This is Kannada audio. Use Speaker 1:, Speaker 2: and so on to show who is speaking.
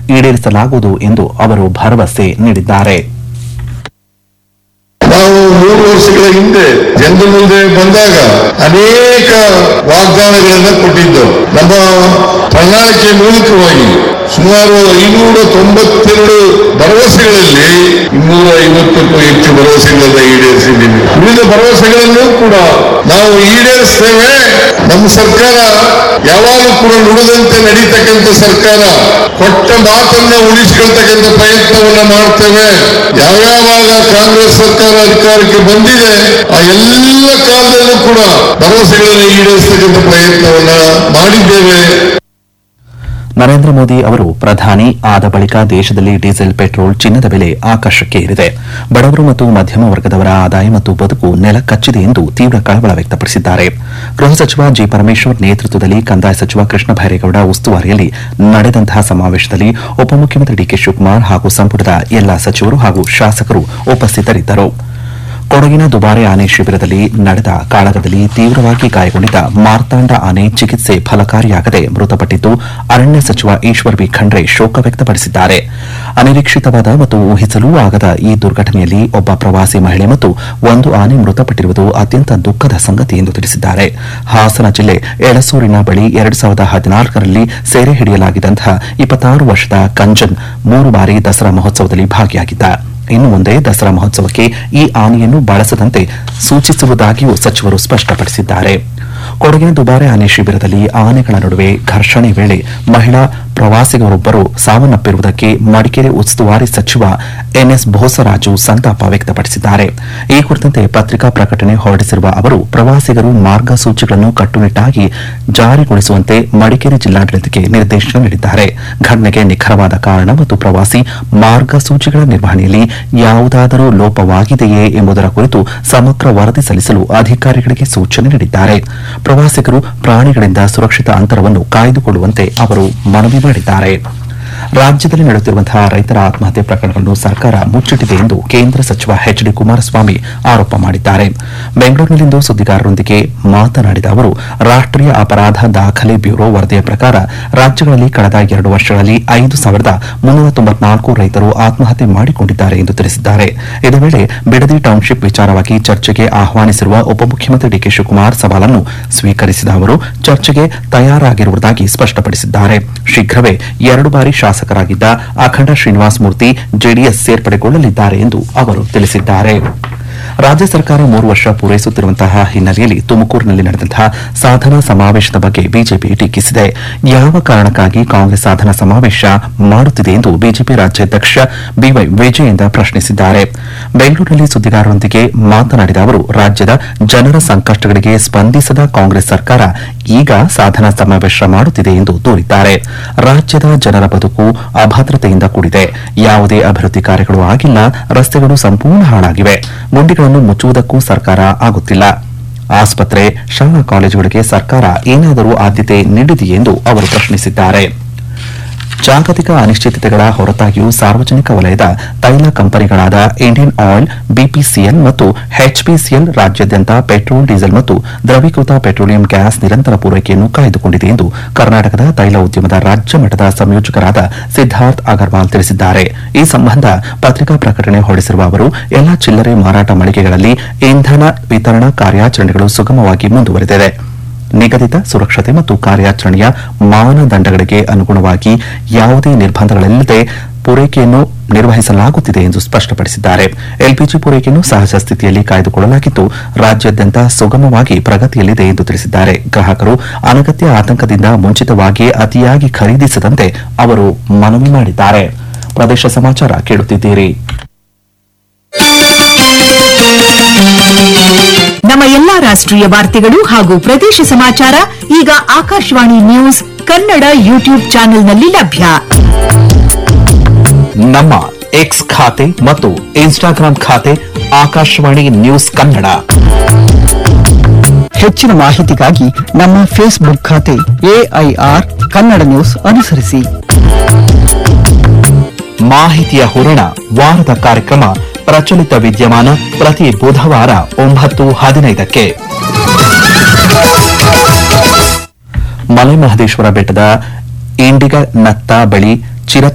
Speaker 1: ಈಡೇರಿಸಲಾಗುವುದು ಎಂದು ಅವರು ಭರವಸೆ ನೀಡಿದ್ದಾರೆ
Speaker 2: ನಾವು ಮೂರು ವರ್ಷಗಳ ಹಿಂದೆ ಜನರ ಮುಂದೆ ಬಂದಾಗ ಅನೇಕ ವಾಗ್ದಾನಗಳನ್ನ ಕೊಟ್ಟಿದ್ದೆವು ನಮ್ಮ ಪ್ರಣಾಳಿಕೆ ಮೂಲಕವಾಗಿ ಸುಮಾರು ಐನೂರ ತೊಂಬತ್ತೆರಡು ಭರವಸೆಗಳಲ್ಲಿ ಇನ್ನೂರ ಐವತ್ತಕ್ಕೂ ಹೆಚ್ಚು ಭರವಸೆಗಳನ್ನ ಈಡೇರಿಸಿದ್ದೀವಿ ಉಳಿದ ಭರವಸೆಗಳನ್ನು ಕೂಡ ನಾವು ಈಡೇರಿಸ್ತೇವೆ ನಮ್ಮ ಸರ್ಕಾರ ಯಾವಾಗಲೂ ಕೂಡ ನುಡಿದಂತೆ ನಡೀತಕ್ಕಂಥ ಸರ್ಕಾರ ಕೊಟ್ಟ ಮಾತನ್ನ ಉಳಿಸ್ಕೊಳ್ತಕ್ಕಂಥ ಪ್ರಯತ್ನವನ್ನ ಮಾಡ್ತೇವೆ ಯಾವ್ಯಾವಾಗ ಕಾಂಗ್ರೆಸ್ ಸರ್ಕಾರ ಅಧಿಕಾರಕ್ಕೆ ಬಂದಿದೆ ಆ ಎಲ್ಲ ಕಾಲದಲ್ಲೂ ಕೂಡ ಭರವಸೆಗಳನ್ನು ಈಡೇರಿಸ್ತಕ್ಕಂಥ ಪ್ರಯತ್ನವನ್ನ ಮಾಡಿದ್ದೇವೆ
Speaker 1: ನರೇಂದ್ರ ಮೋದಿ ಅವರು ಪ್ರಧಾನಿ ಆದ ಬಳಿಕ ದೇಶದಲ್ಲಿ ಡೀಸೆಲ್ ಪೆಟ್ರೋಲ್ ಚಿನ್ನದ ಬೆಲೆ ಆಕಾಶಕ್ಕೆ ಏರಿದೆ ಬಡವರು ಮತ್ತು ಮಧ್ಯಮ ವರ್ಗದವರ ಆದಾಯ ಮತ್ತು ಬದುಕು ನೆಲಕಚ್ಚಿದೆ ಎಂದು ತೀವ್ರ ಕಳವಳ ವ್ಯಕ್ತಪಡಿಸಿದ್ದಾರೆ ಗೃಹ ಸಚಿವ ಜಿ ಪರಮೇಶ್ವರ್ ನೇತೃತ್ವದಲ್ಲಿ ಕಂದಾಯ ಸಚಿವ ಕೃಷ್ಣ ಬೈರೇಗೌಡ ಉಸ್ತುವಾರಿಯಲ್ಲಿ ನಡೆದಂತಹ ಸಮಾವೇಶದಲ್ಲಿ ಉಪಮುಖ್ಯಮಂತ್ರಿ ಡಿಕೆ ಶಿವಕುಮಾರ್ ಹಾಗೂ ಸಂಪುಟದ ಎಲ್ಲಾ ಸಚಿವರು ಹಾಗೂ ಶಾಸಕರು ಉಪಸ್ಥಿತರಿದ್ದರು ಕೊಡಗಿನ ದುಬಾರೆ ಆನೆ ಶಿಬಿರದಲ್ಲಿ ನಡೆದ ಕಾಳಗದಲ್ಲಿ ತೀವ್ರವಾಗಿ ಗಾಯಗೊಂಡಿದ್ದ ಮಾರ್ತಾಂಡ ಆನೆ ಚಿಕಿತ್ಸೆ ಫಲಕಾರಿಯಾಗದೆ ಮೃತಪಟ್ಟಿದ್ದು ಅರಣ್ಯ ಸಚಿವ ಈಶ್ವರ್ ಬಿ ಖಂಡ್ರೆ ಶೋಕ ವ್ಯಕ್ತಪಡಿಸಿದ್ದಾರೆ ಅನಿರೀಕ್ಷಿತವಾದ ಮತ್ತು ಊಹಿಸಲೂ ಆಗದ ಈ ದುರ್ಘಟನೆಯಲ್ಲಿ ಒಬ್ಬ ಪ್ರವಾಸಿ ಮಹಿಳೆ ಮತ್ತು ಒಂದು ಆನೆ ಮೃತಪಟ್ಟಿರುವುದು ಅತ್ಯಂತ ದುಃಖದ ಸಂಗತಿ ಎಂದು ತಿಳಿಸಿದ್ದಾರೆ ಹಾಸನ ಜಿಲ್ಲೆ ಎಳಸೂರಿನ ಬಳಿ ಎರಡು ಸಾವಿರದ ಹದಿನಾಲ್ಕರಲ್ಲಿ ಸೆರೆ ಹಿಡಿಯಲಾಗಿದ್ದಂತಹ ಇಪ್ಪತ್ತಾರು ವರ್ಷದ ಕಂಜನ್ ಮೂರು ಬಾರಿ ದಸರಾ ಮಹೋತ್ಸವದಲ್ಲಿ ಭಾಗಿಯಾಗಿದ್ದ ಇನ್ನು ಮುಂದೆ ದಸರಾ ಮಹೋತ್ಸವಕ್ಕೆ ಈ ಆನೆಯನ್ನು ಬಳಸದಂತೆ ಸೂಚಿಸುವುದಾಗಿಯೂ ಸಚಿವರು ಸ್ಪಷ್ಟಪಡಿಸಿದ್ದಾರೆ ಕೊಡಗಿನ ದುಬಾರೆ ಆನೆ ಶಿಬಿರದಲ್ಲಿ ಆನೆಗಳ ನಡುವೆ ಘರ್ಷಣೆ ವೇಳೆ ಮಹಿಳಾ ಪ್ರವಾಸಿಗರೊಬ್ಬರು ಸಾವನ್ನಪ್ಪಿರುವುದಕ್ಕೆ ಮಡಿಕೇರಿ ಉಸ್ತುವಾರಿ ಸಚಿವ ಎನ್ಎಸ್ ಬೋಸರಾಜು ಸಂತಾಪ ವ್ಯಕ್ತಪಡಿಸಿದ್ದಾರೆ ಈ ಕುರಿತಂತೆ ಪತ್ರಿಕಾ ಪ್ರಕಟಣೆ ಹೊರಡಿಸಿರುವ ಅವರು ಪ್ರವಾಸಿಗರು ಮಾರ್ಗಸೂಚಿಗಳನ್ನು ಕಟ್ಟುನಿಟ್ಟಾಗಿ ಜಾರಿಗೊಳಿಸುವಂತೆ ಮಡಿಕೇರಿ ಜಿಲ್ಲಾಡಳಿತಕ್ಕೆ ನಿರ್ದೇಶನ ನೀಡಿದ್ದಾರೆ ಘಟನೆಗೆ ನಿಖರವಾದ ಕಾರಣ ಮತ್ತು ಪ್ರವಾಸಿ ಮಾರ್ಗಸೂಚಿಗಳ ನಿರ್ವಹಣೆಯಲ್ಲಿ ಯಾವುದಾದರೂ ಲೋಪವಾಗಿದೆಯೇ ಎಂಬುದರ ಕುರಿತು ಸಮಗ್ರ ವರದಿ ಸಲ್ಲಿಸಲು ಅಧಿಕಾರಿಗಳಿಗೆ ಸೂಚನೆ ನೀಡಿದ್ದಾರೆ ಪ್ರವಾಸಿಗರು ಪ್ರಾಣಿಗಳಿಂದ ಸುರಕ್ಷಿತ ಅಂತರವನ್ನು ಕಾಯ್ದುಕೊಳ್ಳುವಂತೆ ಅವರು ಮನವಿ ಮಾಡಿದ್ದಾರೆ ರಾಜ್ಯದಲ್ಲಿ ನಡೆಯುತ್ತಿರುವಂತಹ ರೈತರ ಆತ್ಮಹತ್ಯೆ ಪ್ರಕರಣಗಳನ್ನು ಸರ್ಕಾರ ಮುಚ್ಚಿಟ್ಟಿದೆ ಎಂದು ಕೇಂದ್ರ ಸಚಿವ ಎಚ್ ಡಿ ಕುಮಾರಸ್ವಾಮಿ ಆರೋಪ ಮಾಡಿದ್ದಾರೆ ಬೆಂಗಳೂರಿನಲ್ಲಿಂದು ಸುದ್ದಿಗಾರರೊಂದಿಗೆ ಮಾತನಾಡಿದ ಅವರು ರಾಷ್ಟೀಯ ಅಪರಾಧ ದಾಖಲೆ ಬ್ಯೂರೋ ವರದಿಯ ಪ್ರಕಾರ ರಾಜ್ಯಗಳಲ್ಲಿ ಕಳೆದ ಎರಡು ವರ್ಷಗಳಲ್ಲಿ ಐದು ಸಾವಿರದ ಮುನ್ನೂರ ತೊಂಬತ್ನಾಲ್ಕು ರೈತರು ಆತ್ಮಹತ್ಯೆ ಮಾಡಿಕೊಂಡಿದ್ದಾರೆ ಎಂದು ತಿಳಿಸಿದ್ದಾರೆ ಇದೇ ವೇಳೆ ಬಿಡದಿ ಟೌನ್ಶಿಪ್ ವಿಚಾರವಾಗಿ ಚರ್ಚೆಗೆ ಆಹ್ವಾನಿಸಿರುವ ಉಪಮುಖ್ಯಮಂತ್ರಿ ಡಿಕೆ ಶಿವಕುಮಾರ್ ಸವಾಲನ್ನು ಸ್ವೀಕರಿಸಿದ ಅವರು ಚರ್ಚೆಗೆ ತಯಾರಾಗಿರುವುದಾಗಿ ಸ್ಪಷ್ಟಪಡಿಸಿದ್ದಾರೆ ಶೀಘ್ರವೇ ಎರಡು ಬಾರಿ ಶಾಸಕರಾಗಿದ್ದ ಅಖಂಡ ಶ್ರೀನಿವಾಸ ಮೂರ್ತಿ ಜೆಡಿಎಸ್ ಸೇರ್ಪಡೆಗೊಳ್ಳಲಿದ್ದಾರೆ ಎಂದು ಅವರು ತಿಳಿಸಿದ್ದಾರೆ ರಾಜ್ಯ ಸರ್ಕಾರ ಮೂರು ವರ್ಷ ಪೂರೈಸುತ್ತಿರುವಂತಹ ಹಿನ್ನೆಲೆಯಲ್ಲಿ ತುಮಕೂರಿನಲ್ಲಿ ನಡೆದಂತಹ ಸಾಧನಾ ಸಮಾವೇಶದ ಬಗ್ಗೆ ಬಿಜೆಪಿ ಟೀಕಿಸಿದೆ ಯಾವ ಕಾರಣಕ್ಕಾಗಿ ಕಾಂಗ್ರೆಸ್ ಸಾಧನಾ ಸಮಾವೇಶ ಮಾಡುತ್ತಿದೆ ಎಂದು ಬಿಜೆಪಿ ರಾಜ್ಯಾಧ್ಯಕ್ಷ ಬಿವೈ ವಿಜಯೇಂದ್ರ ಪ್ರಶ್ನಿಸಿದ್ದಾರೆ ಬೆಂಗಳೂರಿನಲ್ಲಿ ಸುದ್ದಿಗಾರರೊಂದಿಗೆ ಮಾತನಾಡಿದ ಅವರು ರಾಜ್ಯದ ಜನರ ಸಂಕಷ್ಟಗಳಿಗೆ ಸ್ಪಂದಿಸದ ಕಾಂಗ್ರೆಸ್ ಸರ್ಕಾರ ಈಗ ಸಾಧನಾ ಸಮಾವೇಶ ಮಾಡುತ್ತಿದೆ ಎಂದು ದೂರಿದ್ದಾರೆ ರಾಜ್ಯದ ಜನರ ಬದುಕು ಅಭದ್ರತೆಯಿಂದ ಕೂಡಿದೆ ಯಾವುದೇ ಅಭಿವೃದ್ಧಿ ಕಾರ್ಯಗಳು ಆಗಿಲ್ಲ ರಸ್ತೆಗಳು ಸಂಪೂರ್ಣ ಹಾಳಾಗಿವೆ ಗುಂಡಿಗಳನ್ನು ಮುಚ್ಚುವುದಕ್ಕೂ ಸರ್ಕಾರ ಆಗುತ್ತಿಲ್ಲ ಆಸ್ಪತ್ರೆ ಶಾಲಾ ಕಾಲೇಜುಗಳಿಗೆ ಸರ್ಕಾರ ಏನಾದರೂ ಆದ್ಯತೆ ನೀಡಿದೆಯೇ ಎಂದು ಅವರು ಪ್ರಶ್ನಿಸಿದ್ದಾರೆ ಜಾಗತಿಕ ಅನಿಶ್ಚಿತತೆಗಳ ಹೊರತಾಗಿಯೂ ಸಾರ್ವಜನಿಕ ವಲಯದ ತೈಲ ಕಂಪನಿಗಳಾದ ಇಂಡಿಯನ್ ಆಯಿಲ್ ಬಿಪಿಸಿಎಲ್ ಮತ್ತು ಎಚ್ಪಿಸಿಎಲ್ ರಾಜ್ಯಾದ್ಯಂತ ಪೆಟ್ರೋಲ್ ಡೀಸೆಲ್ ಮತ್ತು ದ್ರವೀಕೃತ ಪೆಟ್ರೋಲಿಯಂ ಗ್ಯಾಸ್ ನಿರಂತರ ಪೂರೈಕೆಯನ್ನು ಕಾಯ್ದುಕೊಂಡಿದೆ ಎಂದು ಕರ್ನಾಟಕದ ತೈಲ ಉದ್ಯಮದ ರಾಜ್ಯ ಮಟ್ಟದ ಸಂಯೋಜಕರಾದ ಸಿದ್ದಾರ್ಥ್ ಅಗರ್ವಾಲ್ ತಿಳಿಸಿದ್ದಾರೆ ಈ ಸಂಬಂಧ ಪತ್ರಿಕಾ ಪ್ರಕಟಣೆ ಹೊರಡಿಸಿರುವ ಅವರು ಎಲ್ಲಾ ಚಿಲ್ಲರೆ ಮಾರಾಟ ಮಳಿಗೆಗಳಲ್ಲಿ ಇಂಧನ ವಿತರಣಾ ಕಾರ್ಯಾಚರಣೆಗಳು ಸುಗಮವಾಗಿ ಮುಂದುವರೆದಿದೆ ನಿಗದಿತ ಸುರಕ್ಷತೆ ಮತ್ತು ಕಾರ್ಯಾಚರಣೆಯ ಮಾನದಂಡಗಳಿಗೆ ಅನುಗುಣವಾಗಿ ಯಾವುದೇ ನಿರ್ಬಂಧಗಳಿಲ್ಲದೆ ಪೂರೈಕೆಯನ್ನು ನಿರ್ವಹಿಸಲಾಗುತ್ತಿದೆ ಎಂದು ಸ್ಪಷ್ಟಪಡಿಸಿದ್ದಾರೆ ಎಲ್ಪಿಜಿ ಪೂರೈಕೆಯನ್ನು ಸಹಜ ಸ್ಥಿತಿಯಲ್ಲಿ ಕಾಯ್ದುಕೊಳ್ಳಲಾಗಿದ್ದು ರಾಜ್ಯಾದ್ಯಂತ ಸುಗಮವಾಗಿ ಪ್ರಗತಿಯಲ್ಲಿದೆ ಎಂದು ತಿಳಿಸಿದ್ದಾರೆ ಗ್ರಾಹಕರು ಅನಗತ್ಯ ಆತಂಕದಿಂದ ಮುಂಚಿತವಾಗಿಯೇ ಅತಿಯಾಗಿ ಖರೀದಿಸದಂತೆ ಅವರು ಮನವಿ ಮಾಡಿದ್ದಾರೆ ಪ್ರದೇಶ ಸಮಾಚಾರ ಕೇಳುತ್ತಿದ್ದೀರಿ
Speaker 3: ನಮ್ಮ ಎಲ್ಲಾ ರಾಷ್ಟ್ರೀಯ ವಾರ್ತೆಗಳು ಹಾಗೂ ಪ್ರದೇಶ ಸಮಾಚಾರ ಈಗ ಆಕಾಶವಾಣಿ ನ್ಯೂಸ್ ಕನ್ನಡ ಯೂಟ್ಯೂಬ್ ಚಾನೆಲ್ನಲ್ಲಿ ಲಭ್ಯ
Speaker 1: ನಮ್ಮ ಎಕ್ಸ್ ಖಾತೆ ಮತ್ತು ಇನ್ಸ್ಟಾಗ್ರಾಂ ಖಾತೆ ಆಕಾಶವಾಣಿ ನ್ಯೂಸ್ ಕನ್ನಡ
Speaker 4: ಹೆಚ್ಚಿನ ಮಾಹಿತಿಗಾಗಿ ನಮ್ಮ ಫೇಸ್ಬುಕ್ ಖಾತೆ ಎಐಆರ್ ಕನ್ನಡ ನ್ಯೂಸ್ ಅನುಸರಿಸಿ
Speaker 1: ಮಾಹಿತಿಯ ಹೂರಣ ವಾರದ ಕಾರ್ಯಕ್ರಮ ಪ್ರಚಲಿತ ವಿದ್ಯಮಾನ ಪ್ರತಿ ಬುಧವಾರ ಒಂಬತ್ತು ಹದಿನೈದಕ್ಕೆ ಮಲೆ ಮಹದೇಶ್ವರ ಬೆಟ್ಟದ ಇಂಡಿಗ ನತ್ತ ಬಳಿ ಚಿರ